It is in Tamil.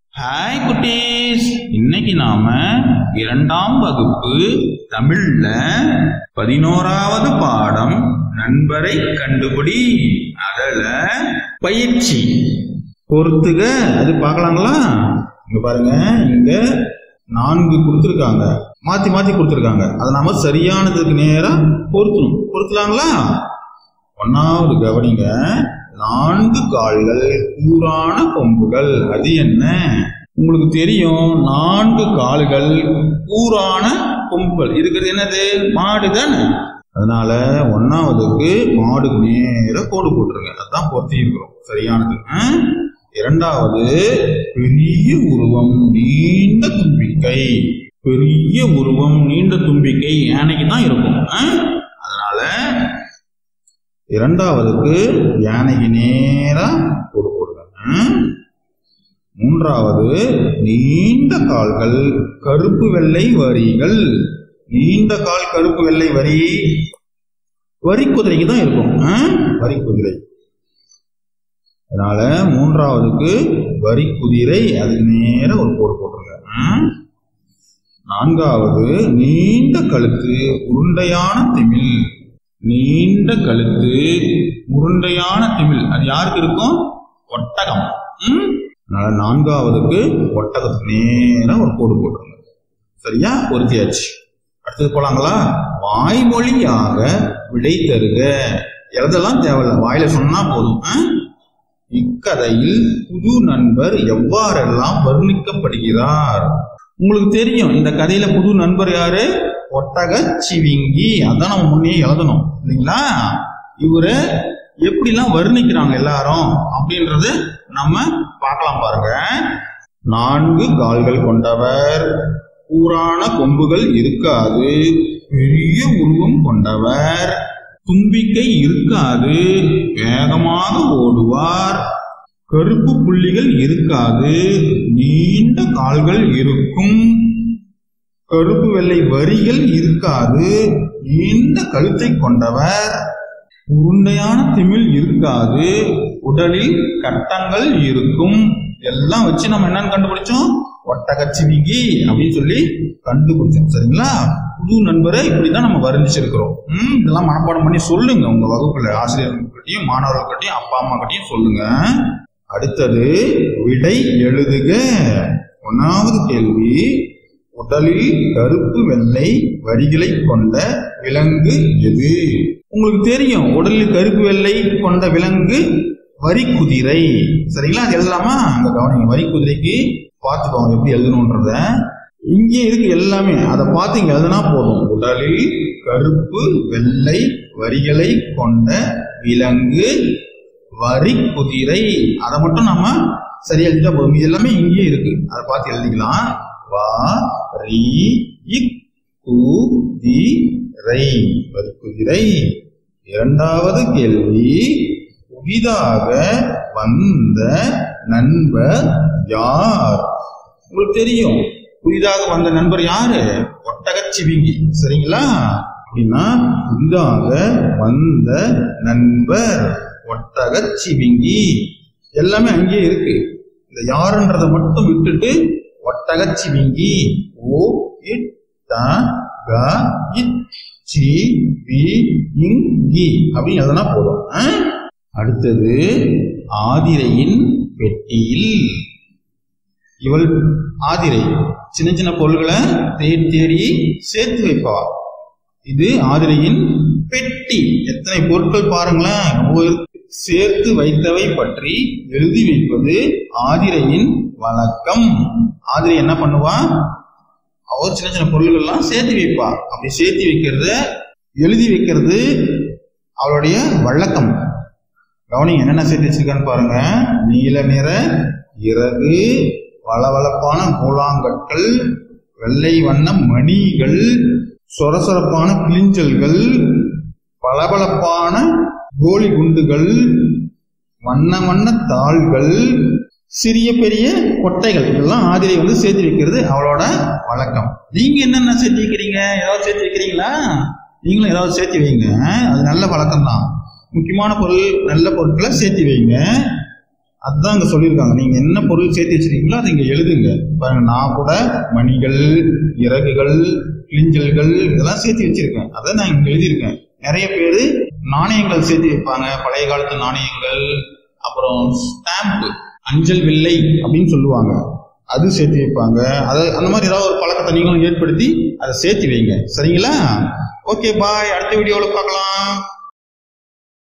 ஹாய் குட்டீஸ் இன்னைக்கு நாம இரண்டாம் வகுப்பு தமிழ்ல பதினோராவது பாடம் நண்பரை கண்டுபிடி அதுல பயிற்சி பொறுத்துக அது பார்க்கலாங்களா இங்க பாருங்க இங்க நான்கு கொடுத்துருக்காங்க மாத்தி மாத்தி கொடுத்துருக்காங்க அதை நாம சரியானதுக்கு நேரா பொருத்தணும் பொருத்தலாங்களா ஒன்னாவது கவனிங்க நான்கு கால்கள் கூரான கொம்புகள் அது என்ன உங்களுக்கு தெரியும் நான்கு கால்கள் கூரான கொம்புகள் இருக்கிறது என்னது மாடு தானே அதனால ஒன்னாவதுக்கு மாடுக்கு நேர கோடு போட்டுருங்க அதான் பொருத்தி இருக்கிறோம் சரியானது ஆ? இரண்டாவது பெரிய உருவம் நீண்ட தும்பிக்கை பெரிய உருவம் நீண்ட தும்பிக்கை யானைக்கு தான் இருக்கும் ஆ? அதனால இரண்டாவதுக்கு யானைக்கு நேரா கோடு போடுங்க ம்? மூன்றாவது நீண்ட கால்கள் கருப்பு வெள்ளை வரிகள் நீண்ட கால் கருப்பு வெள்ளை வரி வரி குதிரைக்கு தான் இருக்கும் ஆ? வரி குதிரை அதனால மூன்றாவதுக்கு வரி குதிரை அதுக்கு நேர ஒரு கோடு போட்டுருங்க ம்? நான்காவது நீண்ட கழுத்து உருண்டையான திமில் நீண்ட கழுத்து உருண்டையான திமில் அது யாருக்கு இருக்கும் ஒட்டகம் ம்? அதனால நான்காவதுக்கு ஒட்டகத்துக்கு நேரா ஒரு கோடு போட்டுருங்க சரியா பொருத்தியாச்சு அடுத்தது போலாங்களா வாய்மொழியாக விடை தருக எழுதலாம் தேவையில்ல வாயில சொன்னா போதும் ஆ? இக்கதையில் புது நண்பர் எவ்வாறெல்லாம் வர்ணிக்கப்படுகிறார் உங்களுக்கு தெரியும் இந்த கதையில புது நண்பர் யாரு ஒட்டக சிவிங்கி அதான் நம்ம முன்னே எழுதணும் இல்லைங்களா இவரு எப்படிலாம் வர்ணிக்கிறாங்க எல்லாரும் அப்படின்றது நம்ம பார்க்கலாம் பாருங்க நான்கு கால்கள் கொண்டவர் கூரான கொம்புகள் இருக்காது பெரிய உருவம் கொண்டவர் தும்பிக்கை இருக்காது வேகமாக ஓடுவார் கருப்பு புள்ளிகள் இருக்காது நீண்ட கால்கள் இருக்கும் கருப்பு வெள்ளை வரிகள் இருக்காது நீண்ட கழுத்தை கொண்டவர் உருண்டையான திமில் இருக்காது உடலில் கட்டங்கள் இருக்கும் எல்லாம் வச்சு நம்ம என்னன்னு கண்டுபிடிச்சோம் ஒட்டகச்சிவிங்கி அப்படின்னு சொல்லி கண்டுபிடிச்சோம் சரிங்களா புது நண்பரை இப்படிதான் நம்ம வர்ணிச்சிருக்கிறோம் ம் இதெல்லாம் மனப்பாடம் பண்ணி சொல்லுங்க உங்க வகுப்புல ஆசிரியர்கிட்டையும் மாணவர்கள்கிட்டையும் அப்பா அம்மா கிட்டையும் சொல்லுங்க அடுத்தது விடை எழுதுக ஒன்னாவது கேள்வி உடலில் கருப்பு வெள்ளை வரிகளை கொண்ட விலங்கு எது உங்களுக்கு தெரியும் உடலில் கருப்பு வெள்ளை கொண்ட விலங்கு வரி குதிரை சரிங்களா அது எழுதலாமா அங்க கவனிங்க வரி குதிரைக்கு பார்த்துக்கோங்க எப்படி எழுதணுன்றத இங்கே இருக்கு எல்லாமே அதை பார்த்து இங்க எழுதுனா போதும் உடலில் கருப்பு வெள்ளை வரிகளை கொண்ட விலங்கு வரி குதிரை அதை மட்டும் நம்ம சரியா எழுதிட்டா போதும் இது எல்லாமே இங்கே இருக்கு அதை பார்த்து எழுதிக்கலாம் வா ரி இக் கு தி ரை வரி குதிரை இரண்டாவது கேள்வி புதிதாக வந்த நண்பர் யார் உங்களுக்கு தெரியும் புதிதாக வந்த நண்பர் யாரு ஒட்டகச்சிவிங்கி சரிங்களா அப்படின்னா புதிதாக வந்த நண்பர் ஒட்டகச்சிவிங்கி எல்லாமே அங்கேயே இருக்கு இந்த யாருன்றதை மட்டும் விட்டுட்டு ஒட்டகச்சிவிங்கி ஓ இட் ட க இட் சி வி இங் கி அப்படின்னு எழுதுனா போதும் ஆ? அடுத்தது ஆதிரையின் பெட்டியில் இவள் ஆதிரை சின்ன சின்ன பொருள்களை தேடி தேடி சேர்த்து வைப்பா இது ஆதிரையின் பெட்டி எத்தனை பொருட்கள் பாருங்களேன் ரொம்ப இருக்கு. சேர்த்து வைத்தவை பற்றி எழுதி வைப்பது ஆதிரையின் வழக்கம் ஆதிரை என்ன பண்ணுவா அவர் சின்ன சின்ன பொருள்கள் எல்லாம் சேர்த்து வைப்பா அப்படி சேர்த்து வைக்கிறத எழுதி வைக்கிறது அவளுடைய வழக்கம் கவனிங்க என்னென்ன சேர்த்து வச்சிருக்கான்னு பாருங்க நீல நிற இறகு வளவளப்பான கூழாங்கற்கள் வெள்ளை வண்ண மணிகள் சொரசொரப்பான கிளிஞ்சல்கள் பளபளப்பான கோலி குண்டுகள் வண்ண வண்ண தாள்கள் சிறிய பெரிய கொட்டைகள் இதெல்லாம் ஆதிரை வந்து சேர்த்து வைக்கிறது அவளோட வழக்கம் நீங்க என்னென்ன சேர்த்து வைக்கிறீங்க ஏதாவது சேர்த்து வைக்கிறீங்களா நீங்களும் ஏதாவது சேர்த்து வைங்க அது நல்ல வழக்கம் தான் முக்கியமான பொருள் நல்ல பொருட்களை சேர்த்து வைங்க அதுதான் இங்க சொல்லியிருக்காங்க நீங்க என்ன பொருள் சேர்த்து வச்சிருக்கீங்களோ அதை இங்க எழுதுங்க பாருங்க நான் கூட மணிகள் இறகுகள் கிளிஞ்சல்கள் இதெல்லாம் சேர்த்து வச்சிருக்கேன் அதை நான் இங்க எழுதியிருக்கேன் நிறைய பேர் நாணயங்கள் சேர்த்து வைப்பாங்க பழைய காலத்து நாணயங்கள் அப்புறம் ஸ்டாம்ப் அஞ்சல் வில்லை அப்படின்னு சொல்லுவாங்க அது சேர்த்து வைப்பாங்க அது அந்த மாதிரி ஏதாவது ஒரு பழக்கத்தை நீங்களும் ஏற்படுத்தி அதை சேர்த்து வைங்க சரிங்களா ஓகே பாய் அடுத்த வீடியோவில் பார்க்கலாம்